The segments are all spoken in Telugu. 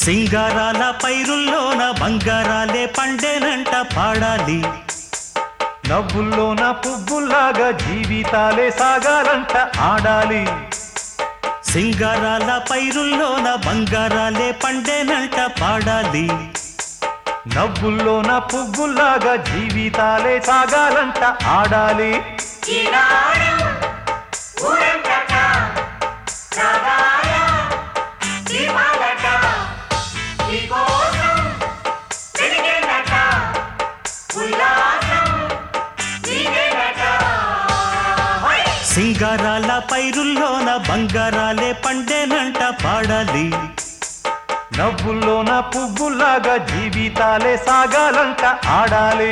సింగారాల పైరుల్లోన బంగారాలే పండేనంట పాడాలి నవ్వుల్లోన పువ్వుల్లాగా జీవితాలే సాగాలంట ఆడాలి సింగారాల పైరుల్లోన బంగారాలే పండేనంట పాడాలి నవ్వుల్లోన పువ్వుల్లాగా జీవితాలే సాగాలంట ఆడాలి ఈనాడు ఊరంతట రాగాల దీపాలట నీకోసం వెలిగేనట ఉల్లాసం నీదేనట హై! సింగారాల పైరుల్లోన బంగారాలే పండేనంట పాడాలి నవ్వుల్లోన పువ్వుల్లాగా జీవితాలే సాగాలంట ఆడాలి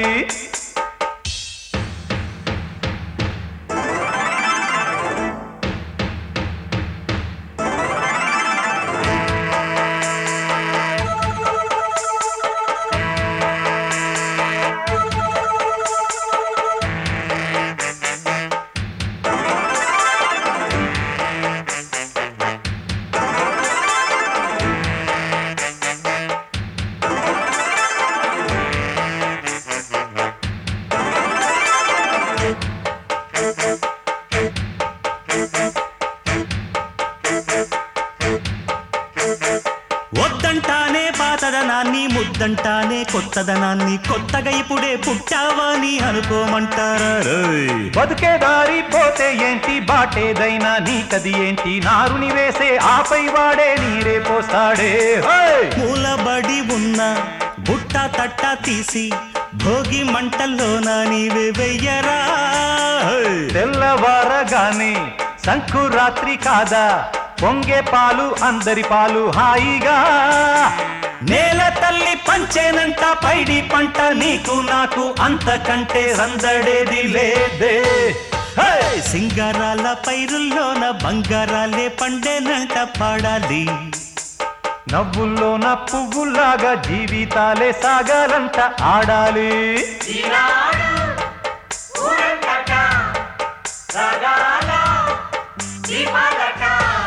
వద్దంటానే పాతదనాన్ని ముద్దంటానే కొత్తదనాన్ని కొత్తగా ఇప్పుడే పుట్టావని అనుకోమంటారా రోయ్. బతుకే దారి పోతే ఏంటి బాటేదైనా నీకది ఏంటి నారుని వేసే ఆపై వాడే నీరే పోస్తాడే హోయ్! మూలబడి ఉన్న బుట్ట తట్ట తీసి భోగి మంటల్లోన నీవే వెయ్యరా హోయ్. తెల్లవారగానే సంకురాత్రి కాదా పొంగే పాలు అందరి పాలు హాయిగా నేల తల్లి పంచేనంట పైడి పంట నీకు నాకు అంతకంటే సందడేది లేదే హే! సింగారాల పైరుల్లోన బంగారాలే పండేనంట పాడాలి నవ్వుల్లోన పువ్వుల్లాగా జీవితాలే సాగాలంట ఆడాలి ఈనాడు ఊరంతట రాగాల దీపాలట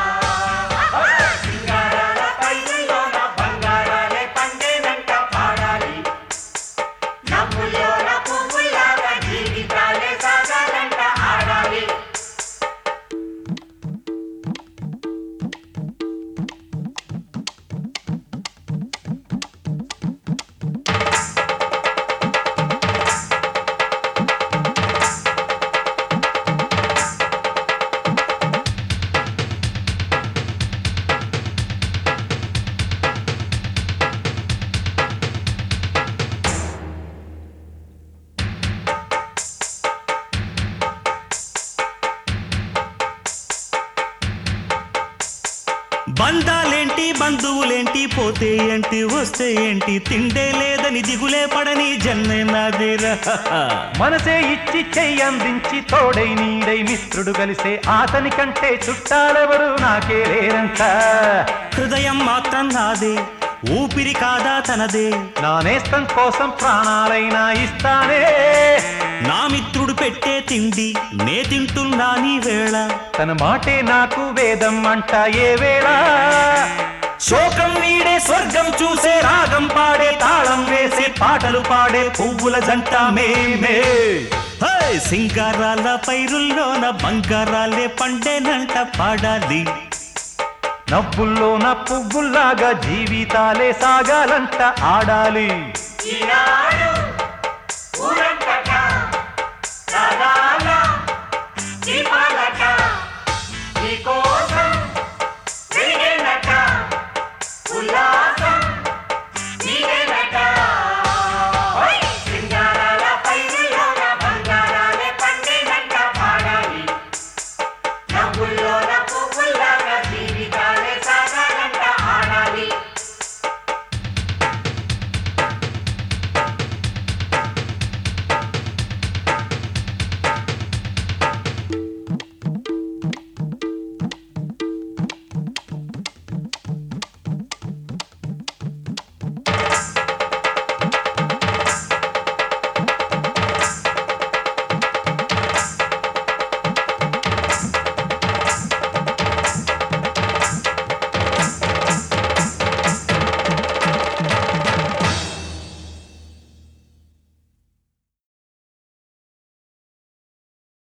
సింగారాల పైరుల్లోన బంగారాలే పండేనంట పాడాలి నవ్వుల్లోన పువ్వులాగా జీవితాలే సాగాలంట ఆడాలి బంధాలేంటి బంధువులేంటి పోతే ఏంటి వస్తే ఏంటి తిండే లేదని దిగులే పడని జన్మే నాదేరా మనసే ఇచ్చి చెయ్యందించి తోడై నీడై మిత్రుడు కలిసే అతని కంటే చుట్టాలెవరు నాకే లేరంట హృదయం మాత్రం నాదే ఊపిరి కాదా తనదే నా నేస్తం కోసం ప్రాణాలైనా ఇస్తానే నా మిత్రుడు పెట్టే తిండి నే తింటున్నా నీ వేళ తన మాటే నాకు వేదం అంట ఏ వేళ శోకం వీడే స్వర్గం చూసే రాగం పాడే తాళం వేసే పాటలు పాడే పువ్వుల జంట మేమే హే! సింగారాల పైరుల్లోన బంగారాలే పండేనంట పాడాలి నవ్వుల్లోన పువ్వుల్లాగా జీవితాలే సాగాలంట ఆడాలి ఈనాడు